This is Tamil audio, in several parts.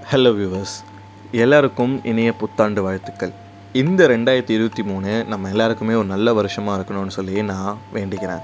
ஹலோ வியூவர்ஸ் எல்லாருக்கும் இனிய புத்தாண்டு வாழ்த்துக்கள் இந்த ரெண்டாயிரத்தி இருபத்தி மூணு நம்ம எல்லாருக்குமே ஒரு நல்ல வருஷமாக இருக்கணும்னு சொல்லி நான் வேண்டிக்கிறேன்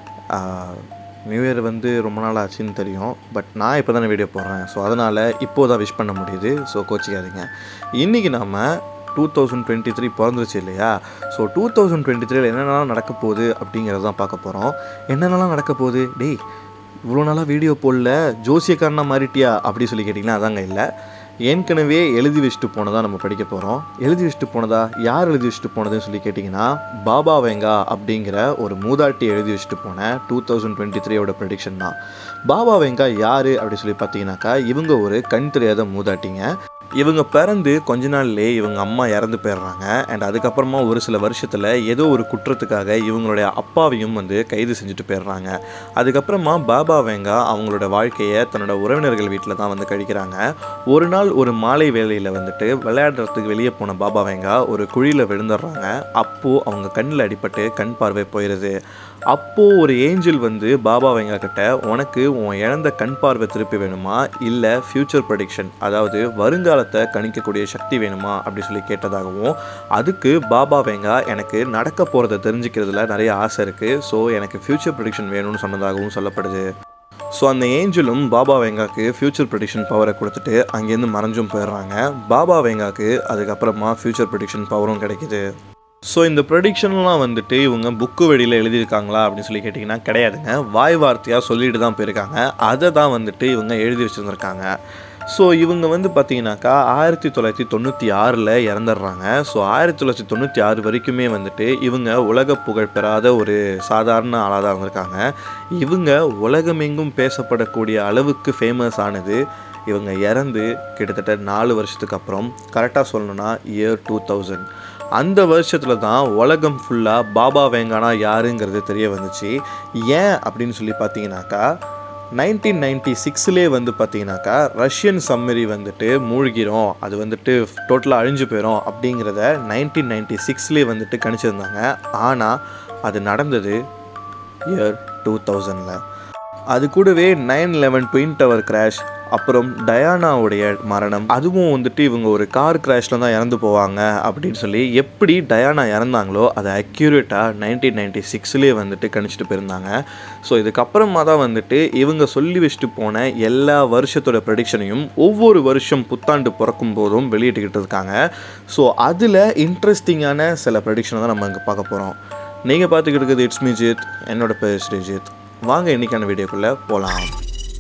நியூ இயர் வந்து ரொம்ப நாள் ஆச்சுன்னு தெரியும் பட் நான் இப்போ தானே வீடியோ போடுறேன் ஸோ அதனால் இப்போது தான் விஷ் பண்ண முடியுது ஸோ கோச்சிக்காதீங்க இன்றைக்கி நாம் டூ தௌசண்ட் டுவெண்ட்டி த்ரீ பிறந்துருச்சு இல்லையா ஸோ டூ தௌசண்ட் டுவெண்ட்டி த்ரீல என்னென்னலாம் நடக்க போகுது அப்படிங்கிறத தான் பார்க்க போகிறோம் என்னென்னலாம் நடக்க போகுது டேய் இவ்வளோ நாளாக வீடியோ போடல ஜோசியக்காரனா மாறிட்டியா அப்படி சொல்லி கேட்டிங்கன்னா அதாங்க இல்லை ஏற்கனவே எழுதி வச்சுட்டு போனதா நம்ம படிக்க போகிறோம் எழுதி வச்சுட்டு போனதா யார் எழுதி வச்சுட்டு போனதுன்னு சொல்லி கேட்டிங்கன்னா பாபா வெங்கா அப்படிங்கிற ஒரு மூதாட்டி எழுதி வச்சுட்டு போன டூ தௌசண்ட் டுவெண்ட்டி த்ரீயோட ப்ரெடிக்ஷன் தான் பாபா வெங்கா யார் அப்படி சொல்லி பார்த்தீங்கன்னாக்கா இவங்க ஒரு கண் தெரியாத மூதாட்டிங்க இவங்க பிறந்து கொஞ்ச நாள்லேயே இவங்க அம்மா இறந்து போயிடுறாங்க அண்ட் அதுக்கப்புறமா ஒரு சில வருஷத்தில் ஏதோ ஒரு குற்றத்துக்காக இவங்களுடைய அப்பாவையும் வந்து கைது செஞ்சுட்டு போயிடுறாங்க அதுக்கப்புறமா பாபா வேங்கா அவங்களோட வாழ்க்கையை தன்னோட உறவினர்கள் வீட்டில் தான் வந்து கழிக்கிறாங்க ஒரு நாள் ஒரு மாலை வேளையில் வந்துட்டு விளையாடுறதுக்கு வெளியே போன பாபா வேங்கா ஒரு குழியில் விழுந்துடுறாங்க அப்போது அவங்க கண்ணில் அடிபட்டு கண் பார்வை போயிடுது அப்போது ஒரு ஏஞ்சல் வந்து பாபா வெங்கா கிட்ட உனக்கு உன் இழந்த கண் பார்வை திருப்பி வேணுமா இல்லை ஃப்யூச்சர் ப்ரடிக்ஷன் அதாவது வருங்காலத்தை கணிக்கக்கூடிய சக்தி வேணுமா அப்படி சொல்லி கேட்டதாகவும் அதுக்கு பாபா வெங்கா எனக்கு நடக்க போகிறத தெரிஞ்சுக்கிறதுல நிறைய ஆசை இருக்குது ஸோ எனக்கு ஃப்யூச்சர் ப்ரடிக்ஷன் வேணும்னு சொன்னதாகவும் சொல்லப்படுது ஸோ அந்த ஏஞ்சலும் பாபா வெங்காக்கு ஃப்யூச்சர் ப்ரடிக்ஷன் பவரை கொடுத்துட்டு அங்கேருந்து மறைஞ்சும் போயிடுறாங்க பாபா வெங்காக்கு அதுக்கப்புறமா ஃப்யூச்சர் ப்ரடிக்ஷன் பவரும் கிடைக்குது ஸோ இந்த ப்ரொடிக்ஷன்லாம் வந்துட்டு இவங்க புக்கு வெளியில் எழுதியிருக்காங்களா அப்படின்னு சொல்லி கேட்டிங்கன்னா கிடையாதுங்க வாய் வார்த்தையாக சொல்லிட்டு தான் போயிருக்காங்க அதை தான் வந்துட்டு இவங்க எழுதி வச்சுருந்துருக்காங்க ஸோ இவங்க வந்து பார்த்தீங்கன்னாக்கா ஆயிரத்தி தொள்ளாயிரத்தி தொண்ணூற்றி ஆறில் இறந்துடுறாங்க ஸோ ஆயிரத்தி தொள்ளாயிரத்தி தொண்ணூற்றி ஆறு வரைக்குமே வந்துட்டு இவங்க உலக புகழ் பெறாத ஒரு சாதாரண ஆளாக தான் இருந்திருக்காங்க இவங்க உலகமெங்கும் பேசப்படக்கூடிய அளவுக்கு ஃபேமஸ் ஆனது இவங்க இறந்து கிட்டத்தட்ட நாலு வருஷத்துக்கு அப்புறம் கரெக்டாக சொல்லணும்னா இயர் டூ தௌசண்ட் அந்த வருஷத்தில் தான் உலகம் ஃபுல்லாக பாபா வேங்கானா யாருங்கிறது தெரிய வந்துச்சு ஏன் அப்படின்னு சொல்லி பார்த்தீங்கன்னாக்கா நைன்டீன் நைன்டி சிக்ஸ்லேயே வந்து பார்த்தீங்கன்னாக்கா ரஷ்யன் சம்மரி வந்துட்டு மூழ்கிரும் அது வந்துட்டு டோட்டலாக அழிஞ்சு போயிடும் அப்படிங்கிறத நைன்டீன் நைன்டி சிக்ஸ்லேயே வந்துட்டு கணிச்சிருந்தாங்க ஆனால் அது நடந்தது இயர் டூ தௌசண்டில் அது கூடவே nine eleven twin tower crash அப்புறம் டயானாவுடைய மரணம் அதுவும் வந்துட்டு இவங்க ஒரு கார் கிராஷில் தான் இறந்து போவாங்க அப்படின்னு சொல்லி எப்படி டயானா இறந்தாங்களோ அதை அக்யூரேட்டாக நைன்டீன் நைன்டி சிக்ஸ்லேயே வந்துட்டு கணிச்சிட்டு போயிருந்தாங்க ஸோ இதுக்கப்புறமா தான் வந்துட்டு இவங்க சொல்லி வச்சுட்டு போன எல்லா வருஷத்தோட ப்ரெடிக்ஷனையும் ஒவ்வொரு வருஷம் புத்தாண்டு பிறக்கும் போதும் வெளியிட்டுக்கிட்டு இருக்காங்க ஸோ அதில் இன்ட்ரெஸ்டிங்கான சில ப்ரெடிக்ஷனை தான் நம்ம இங்கே பார்க்க போகிறோம் நீங்கள் பார்த்துக்கிட்டு இருக்கிறது இட்ஸ் மீ ஜித் என்னோட பேர் ஸ்ரீஜித் வாங்க இன்றைக்கான வீடியோக்குள்ளே போகலாம்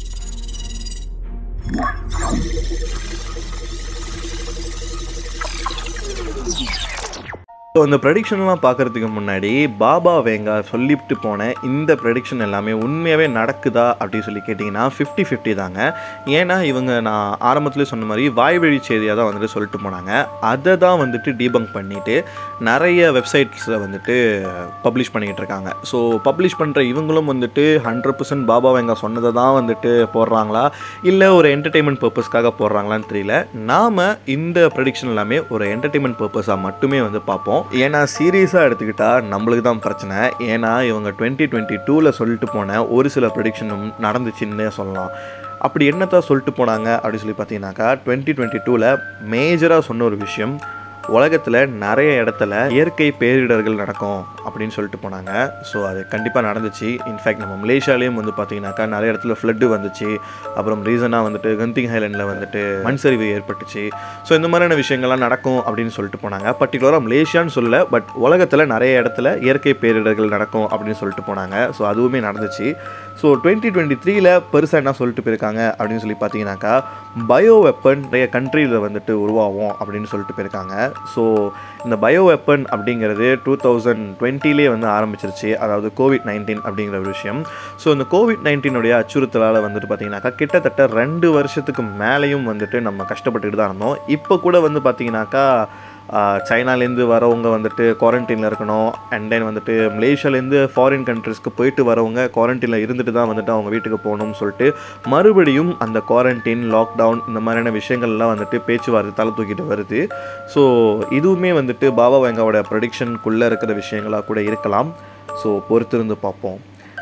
ஸோ இந்த ப்ரெடிக்ஷன்லாம் பார்க்குறதுக்கு முன்னாடி பாபா வேங்கா சொல்லிவிட்டு போன இந்த ப்ரெடிக்ஷன் எல்லாமே உண்மையாகவே நடக்குதா அப்படின்னு சொல்லி கேட்டிங்கன்னா ஃபிஃப்டி ஃபிஃப்டி தாங்க ஏன்னா இவங்க நான் ஆரம்பத்துலேயே சொன்ன மாதிரி வாய்வழி செய்தியாக தான் வந்துட்டு சொல்லிட்டு போனாங்க அதை தான் வந்துட்டு டீபங்க் பண்ணிவிட்டு நிறைய வெப்சைட்ஸில் வந்துட்டு பப்ளிஷ் பண்ணிக்கிட்டு இருக்காங்க ஸோ பப்ளிஷ் பண்ணுற இவங்களும் வந்துட்டு ஹண்ட்ரட் பர்சன்ட் பாபா வேங்கா சொன்னதை தான் வந்துட்டு போடுறாங்களா இல்லை ஒரு என்டர்டெயின்மெண்ட் பர்பஸ்க்காக போடுறாங்களான்னு தெரியல நாம் இந்த ப்ரெடிக்ஷன் எல்லாமே ஒரு என்டர்டெயின்மெண்ட் பர்பஸாக மட்டுமே வந்து பார்ப்போம் ஏன்னா சீரியஸாக எடுத்துக்கிட்டால் நம்மளுக்கு தான் பிரச்சனை ஏன்னா இவங்க டுவெண்ட்டி டுவெண்ட்டி டூவில் சொல்லிட்டு போன ஒரு சில ப்ரெடிக்ஷனும் நடந்துச்சுன்னே சொல்லலாம் அப்படி என்னத்தான் சொல்லிட்டு போனாங்க அப்படின்னு சொல்லி பார்த்தீங்கன்னாக்கா டுவெண்ட்டி டுவெண்ட்டி டூவில் மேஜராக சொன்ன ஒரு விஷயம் உலகத்தில் நிறைய இடத்துல இயற்கை பேரிடர்கள் நடக்கும் அப்படின்னு சொல்லிட்டு போனாங்க ஸோ அது கண்டிப்பாக நடந்துச்சு இன்ஃபேக்ட் நம்ம மலேசியாலேயும் வந்து பார்த்தீங்கன்னாக்கா நிறைய இடத்துல ஃப்ளட்டு வந்துச்சு அப்புறம் ரீசனாக வந்துட்டு கந்திங் ஹைலண்டில் வந்துட்டு மண் சரிவு ஏற்பட்டுச்சு ஸோ இந்த மாதிரியான விஷயங்கள்லாம் நடக்கும் அப்படின்னு சொல்லிட்டு போனாங்க பர்டிகுலராக மலேசியான்னு சொல்லல பட் உலகத்தில் நிறைய இடத்துல இயற்கை பேரிடர்கள் நடக்கும் அப்படின்னு சொல்லிட்டு போனாங்க ஸோ அதுவுமே நடந்துச்சு ஸோ டுவெண்ட்டி டுவெண்ட்டி த்ரீல பெருசாக என்ன சொல்லிட்டு போயிருக்காங்க அப்படின்னு சொல்லி பார்த்தீங்கன்னாக்கா பயோ வெப்பன் நிறைய கண்ட்ரியில் வந்துட்டு உருவாகும் அப்படின்னு சொல்லிட்டு போயிருக்காங்க ஸோ இந்த பயோ வெப்பன் அப்படிங்கிறது டூ தௌசண்ட் டுவெண்ட்டிலே வந்து ஆரம்பிச்சிருச்சு அதாவது கோவிட் நைன்டீன் அப்படிங்கிற ஒரு விஷயம் ஸோ இந்த கோவிட் நைன்டீனுடைய அச்சுறுத்தலால் வந்துட்டு பார்த்தீங்கன்னாக்கா கிட்டத்தட்ட ரெண்டு வருஷத்துக்கு மேலேயும் வந்துட்டு நம்ம கஷ்டப்பட்டுக்கிட்டு தான் இருந்தோம் இப்போ கூட வந்து பார்த்தீங்கன்னாக்கா சைனாலேருந்து வரவங்க வந்துட்டு குவாரண்டைனில் இருக்கணும் அண்ட் தென் வந்துட்டு மலேசியாலேருந்து ஃபாரின் கண்ட்ரிஸ்க்கு போயிட்டு வரவங்க குவாரண்டைனில் இருந்துட்டு தான் வந்துட்டு அவங்க வீட்டுக்கு போகணும்னு சொல்லிட்டு மறுபடியும் அந்த குவாரண்டைன் லாக்டவுன் இந்த மாதிரியான விஷயங்கள்லாம் வந்துட்டு பேச்சுவார்த்தை தலை தூக்கிட்டு வருது ஸோ இதுவுமே வந்துட்டு பாபா வேங்காவோட ப்ரொடிக்ஷனுக்குள்ளே இருக்கிற விஷயங்களாக கூட இருக்கலாம் ஸோ பொறுத்திருந்து பார்ப்போம்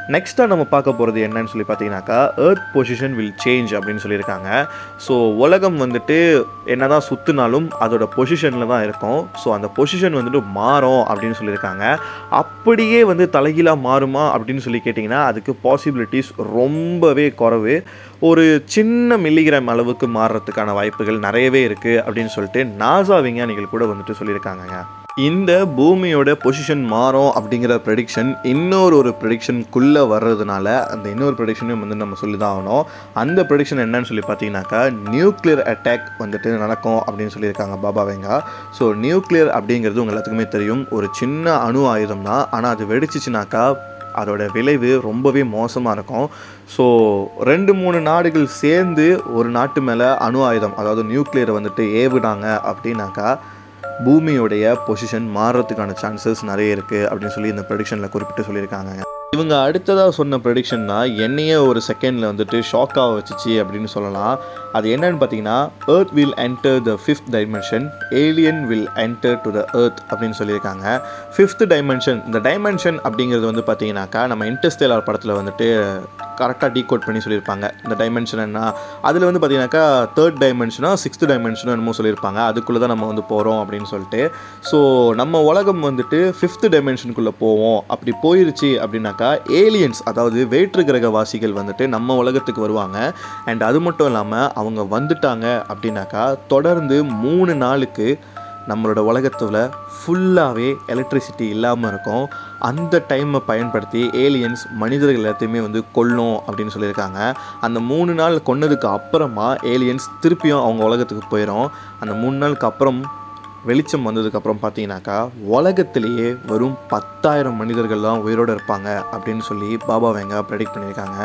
நெக்ஸ்ட்டாக நம்ம பார்க்க போகிறது என்னன்னு சொல்லி பார்த்தீங்கன்னாக்கா எர்த் பொசிஷன் வில் சேஞ்ச் அப்படின்னு சொல்லியிருக்காங்க ஸோ உலகம் வந்துட்டு என்ன தான் சுற்றினாலும் அதோட பொசிஷனில் தான் இருக்கும் ஸோ அந்த பொசிஷன் வந்துட்டு மாறும் அப்படின்னு சொல்லியிருக்காங்க அப்படியே வந்து தலைகீழாக மாறுமா அப்படின்னு சொல்லி கேட்டிங்கன்னா அதுக்கு பாசிபிலிட்டிஸ் ரொம்பவே குறைவு ஒரு சின்ன மில்லிகிராம் அளவுக்கு மாறுறதுக்கான வாய்ப்புகள் நிறையவே இருக்குது அப்படின்னு சொல்லிட்டு நாசா விஞ்ஞானிகள் கூட வந்துட்டு சொல்லியிருக்காங்கங்க இந்த பூமியோட பொசிஷன் மாறும் அப்படிங்கிற ப்ரெடிக்ஷன் இன்னொரு ஒரு ப்ரெடிக்ஷனுக்குள்ளே வர்றதுனால அந்த இன்னொரு ப்ரெடிக்ஷனையும் வந்து நம்ம சொல்லி தான் ஆகணும் அந்த ப்ரெடிக்ஷன் என்னன்னு சொல்லி பார்த்தீங்கன்னாக்கா நியூக்ளியர் அட்டாக் வந்துட்டு நடக்கும் அப்படின்னு சொல்லியிருக்காங்க பாபா வெங்கா ஸோ நியூக்ளியர் அப்படிங்கிறது உங்க எல்லாத்துக்குமே தெரியும் ஒரு சின்ன அணு ஆயுதம் தான் ஆனால் அது வெடிச்சிச்சுனாக்கா அதோட விளைவு ரொம்பவே மோசமாக இருக்கும் ஸோ ரெண்டு மூணு நாடுகள் சேர்ந்து ஒரு நாட்டு மேலே அணு ஆயுதம் அதாவது நியூக்ளியரை வந்துட்டு ஏவுனாங்க அப்படின்னாக்கா பூமியோடைய பொசிஷன் மாறுறதுக்கான சான்சஸ் நிறைய இருக்குது அப்படின்னு சொல்லி இந்த ப்ரெடிக்ஷனில் குறிப்பிட்டு சொல்லியிருக்காங்க இவங்க அடுத்ததாக சொன்ன ப்ரெடிக்ஷன் தான் என்னையே ஒரு செகண்டில் வந்துட்டு ஷாக்காக வச்சுச்சு அப்படின்னு சொல்லலாம் அது என்னன்னு பார்த்தீங்கன்னா earth will enter the fifth dimension alien will enter to the earth அப்படின்னு சொல்லியிருக்காங்க ஃபிஃப்த் டைமென்ஷன் இந்த டைமென்ஷன் அப்படிங்கிறது வந்து பார்த்தீங்கன்னாக்கா நம்ம இன்டர்ஸ்டேலார் படத்தில் வந்துட்டு கரெக்டாக டீகோட் பண்ணி சொல்லியிருப்பாங்க இந்த டைமென்ஷன் என்ன அதில் வந்து பார்த்தீங்கன்னாக்கா தேர்ட் டைமென்ஷனோ சிக்ஸ்த் டைமென்ஷனோ என்னமோ சொல்லியிருப்பாங்க அதுக்குள்ளே தான் நம்ம வந்து போகிறோம் அப்படின்னு சொல்லிட்டு ஸோ நம்ம உலகம் வந்துட்டு ஃபிஃப்த் டைமென்ஷனுக்குள்ளே போவோம் அப்படி போயிருச்சு அப்படின்னாக்கா ஏலியன்ஸ் அதாவது வேற்று கிரக வாசிகள் வந்துட்டு நம்ம உலகத்துக்கு வருவாங்க அண்ட் அது மட்டும் இல்லாமல் அவங்க வந்துட்டாங்க அப்படின்னாக்கா தொடர்ந்து மூணு நாளுக்கு நம்மளோட உலகத்தில் ஃபுல்லாகவே எலக்ட்ரிசிட்டி இல்லாமல் இருக்கும் அந்த டைமை பயன்படுத்தி ஏலியன்ஸ் மனிதர்கள் எல்லாத்தையுமே வந்து கொல்லும் அப்படின்னு சொல்லியிருக்காங்க அந்த மூணு நாள் கொன்னதுக்கு அப்புறமா ஏலியன்ஸ் திருப்பியும் அவங்க உலகத்துக்கு போயிடும் அந்த மூணு நாளுக்கு அப்புறம் வெளிச்சம் வந்ததுக்கப்புறம் பார்த்தீங்கன்னாக்கா உலகத்திலேயே வெறும் பத்தாயிரம் மனிதர்கள் தான் உயிரோடு இருப்பாங்க அப்படின்னு சொல்லி பாபா வெங்கா ப்ரெடிக்ட் பண்ணியிருக்காங்க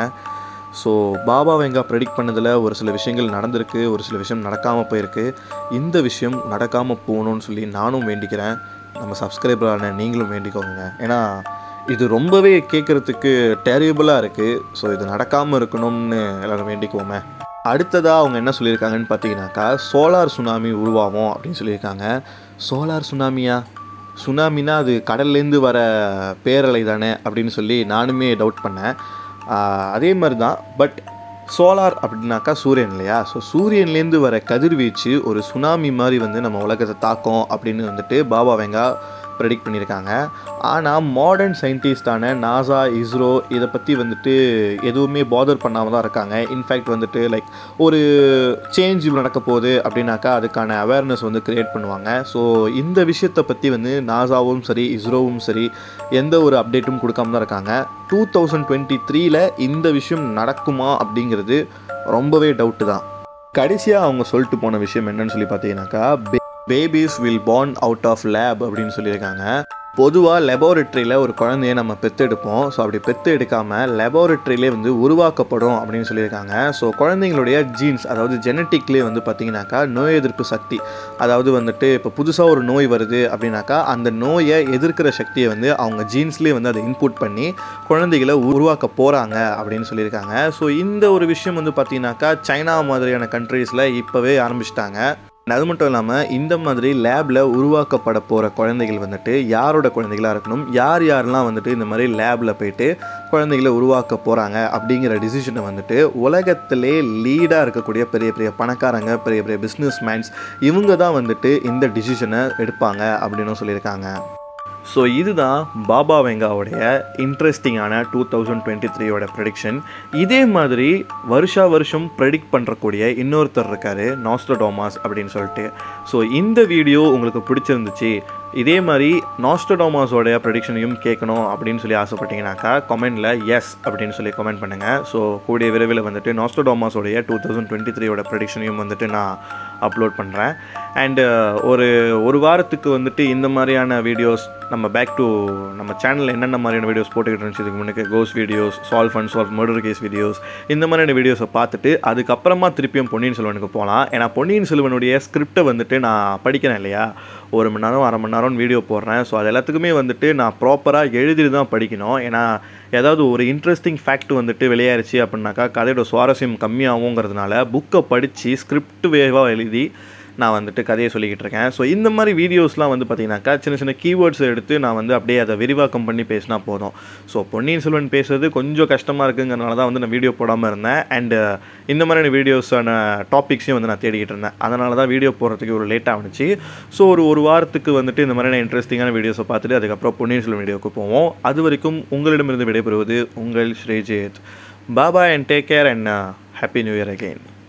ஸோ பாபா வெங்கா ப்ரெடிக்ட் பண்ணதில் ஒரு சில விஷயங்கள் நடந்திருக்கு ஒரு சில விஷயம் நடக்காமல் போயிருக்கு இந்த விஷயம் நடக்காமல் போகணும்னு சொல்லி நானும் வேண்டிக்கிறேன் நம்ம சப்ஸ்கிரைபரான நீங்களும் வேண்டிக்கோங்க ஏன்னா இது ரொம்பவே கேட்குறதுக்கு டெரிபிளாக இருக்குது ஸோ இது நடக்காமல் இருக்கணும்னு எல்லோரும் வேண்டிக்குவோமே அடுத்ததாக அவங்க என்ன சொல்லியிருக்காங்கன்னு பார்த்தீங்கன்னாக்கா சோலார் சுனாமி உருவாகும் அப்படின்னு சொல்லியிருக்காங்க சோலார் சுனாமியா சுனாமினா அது கடல்லேருந்து வர பேரலை தானே அப்படின்னு சொல்லி நானுமே டவுட் பண்ணேன் ஆஹ் அதே மாதிரி தான் பட் சோலார் அப்படின்னாக்கா சூரியன் இல்லையா ஸோ சூரியன்லேருந்து வர கதிர்வீச்சு ஒரு சுனாமி மாதிரி வந்து நம்ம உலகத்தை தாக்கும் அப்படின்னு வந்துட்டு பாபா வெங்கா ப்ரெடிக்ட் பண்ணியிருக்காங்க ஆனால் மாடர்ன் சயின்டிஸ்டான நாசா இஸ்ரோ இதை பற்றி வந்துட்டு எதுவுமே பாதர் பண்ணாமல் தான் இருக்காங்க இன்ஃபேக்ட் வந்துட்டு லைக் ஒரு சேஞ்ச் நடக்க போகுது அப்படின்னாக்கா அதுக்கான அவேர்னஸ் வந்து க்ரியேட் பண்ணுவாங்க ஸோ இந்த விஷயத்தை பற்றி வந்து நாசாவும் சரி இஸ்ரோவும் சரி எந்த ஒரு அப்டேட்டும் கொடுக்காம தான் இருக்காங்க டூ தௌசண்ட் டுவெண்ட்டி த்ரீல இந்த விஷயம் நடக்குமா அப்படிங்கிறது ரொம்பவே டவுட்டு தான் கடைசியாக அவங்க சொல்லிட்டு போன விஷயம் என்னன்னு சொல்லி பார்த்தீங்கன்னாக்கா babies will born out of lab அப்படின்னு சொல்லியிருக்காங்க பொதுவாக லெபார்ட்ரியில் ஒரு குழந்தைய நம்ம பெத்தெடுப்போம் ஸோ அப்படி பெத்து எடுக்காமல் லெபார்ட்ரியிலே வந்து உருவாக்கப்படும் அப்படின்னு சொல்லியிருக்காங்க ஸோ குழந்தைங்களுடைய ஜீன்ஸ் அதாவது ஜெனட்டிக்லேயே வந்து பார்த்திங்கனாக்கா நோய் எதிர்ப்பு சக்தி அதாவது வந்துட்டு இப்போ புதுசாக ஒரு நோய் வருது அப்படின்னாக்கா அந்த நோயை எதிர்க்கிற சக்தியை வந்து அவங்க ஜீன்ஸ்லேயே வந்து அதை இன்புட் பண்ணி குழந்தைகளை உருவாக்க போகிறாங்க அப்படின்னு சொல்லியிருக்காங்க ஸோ இந்த ஒரு விஷயம் வந்து பார்த்திங்கனாக்கா சைனா மாதிரியான கண்ட்ரீஸில் இப்போவே ஆரம்பிச்சிட்டாங்க And அது மட்டும் இல்லாமல் இந்த மாதிரி லேபில் உருவாக்கப்பட போகிற குழந்தைகள் வந்துட்டு யாரோட குழந்தைகளாக இருக்கணும் யார் யாரெல்லாம் வந்துட்டு இந்த மாதிரி லேபில் போயிட்டு குழந்தைகளை உருவாக்க போகிறாங்க அப்படிங்கிற டிசிஷனை வந்துட்டு உலகத்திலே லீடாக இருக்கக்கூடிய பெரிய பெரிய பணக்காரங்க பெரிய பெரிய பிஸ்னஸ் மேன்ஸ் இவங்க தான் வந்துட்டு இந்த டிசிஷனை எடுப்பாங்க அப்படின்னு சொல்லியிருக்காங்க ஸோ இதுதான் பாபா வெங்காவுடைய இன்ட்ரெஸ்டிங்கான டூ தௌசண்ட் டுவெண்ட்டி த்ரீயோட ப்ரெடிக்ஷன் இதே மாதிரி வருஷா வருஷம் ப்ரெடிக்ட் பண்ணுறக்கூடிய இன்னொருத்தர் இருக்கார் நாஸ்டோடோமாஸ் அப்படின்னு சொல்லிட்டு ஸோ இந்த வீடியோ உங்களுக்கு பிடிச்சிருந்துச்சு இதே மாதிரி நாஸ்டோடோமாஸோடைய ப்ரெடிக்ஷனையும் கேட்கணும் அப்படின்னு சொல்லி ஆசைப்பட்டீங்கன்னாக்கா கமெண்டில் எஸ் அப்படின்னு சொல்லி கமெண்ட் பண்ணுங்கள் ஸோ கூடிய விரைவில் வந்துட்டு நாஸ்டோடோமாஸோடைய டூ தௌசண்ட் டுவெண்ட்டி த்ரீயோட ப்ரெடிக்ஷனையும் வந்துட்டு நான் அப்லோட் பண்ணுறேன் அண்டு ஒரு ஒரு வாரத்துக்கு வந்துட்டு இந்த மாதிரியான வீடியோஸ் நம்ம பேக் டு நம்ம சேனலில் என்னென்ன மாதிரியான வீடியோஸ் போட்டுக்கிட்டு இருந்துச்சு இதுக்கு முன்னுக்கு கோஸ் videos solve and solve murder case videos இந்த மாதிரியான வீடியோஸை பார்த்துட்டு அதுக்கப்புறமா திருப்பியும் பொன்னியின் செல்வனுக்கு போகலாம் ஏன்னா பொன்னியின் செல்வனுடைய ஸ்கிரிப்டை வந்துட்டு நான் படிக்கிறேன் இல்லையா ஒரு மணி நேரம் அரை மணி நேரம் வீடியோ போடுறேன் ஸோ அது எல்லாத்துக்குமே வந்துட்டு நான் ப்ராப்பராக எழுதிட்டு தான் படிக்கணும் ஏன்னா ஏதாவது ஒரு இன்ட்ரெஸ்டிங் ஃபேக்ட் வந்துட்டு வெளியாயிருச்சு அப்படின்னாக்கா கதையோட சுவாரஸ்யம் கம்மியாகுங்கிறதுனால புக்கை படித்து ஸ்கிரிப்ட் வேவாக எழுதி நான் வந்துட்டு கதையை சொல்லிக்கிட்டு இருக்கேன் ஸோ இந்த மாதிரி வீடியோஸ்லாம் வந்து பார்த்தீங்கன்னாக்கா சின்ன சின்ன கீவேர்ட்ஸ் எடுத்து நான் வந்து அப்படியே அதை விரிவாக்கம் பண்ணி பேசினா போதும் ஸோ பொன்னியின் செல்வன் பேசுறது கொஞ்சம் கஷ்டமாக இருக்குங்கிறனால தான் வந்து நான் வீடியோ போடாமல் இருந்தேன் அண்டு இந்த மாதிரியான வீடியோஸான டாபிக்ஸையும் வந்து நான் தேடிக்கிட்டு இருந்தேன் அதனால தான் வீடியோ போடுறதுக்கு ஒரு லேட் ஆகுச்சு ஸோ ஒரு ஒரு வாரத்துக்கு வந்துட்டு இந்த மாதிரியான இன்ட்ரெஸ்டிங்கான வீடியோஸை பார்த்துட்டு அதுக்கப்புறம் பொன்னியின் செல்வன் வீடியோக்கு போவோம் அது வரைக்கும் உங்களிடமிருந்து விடைபெறுவது உங்கள் Sreejith Baba and take care and happy new year again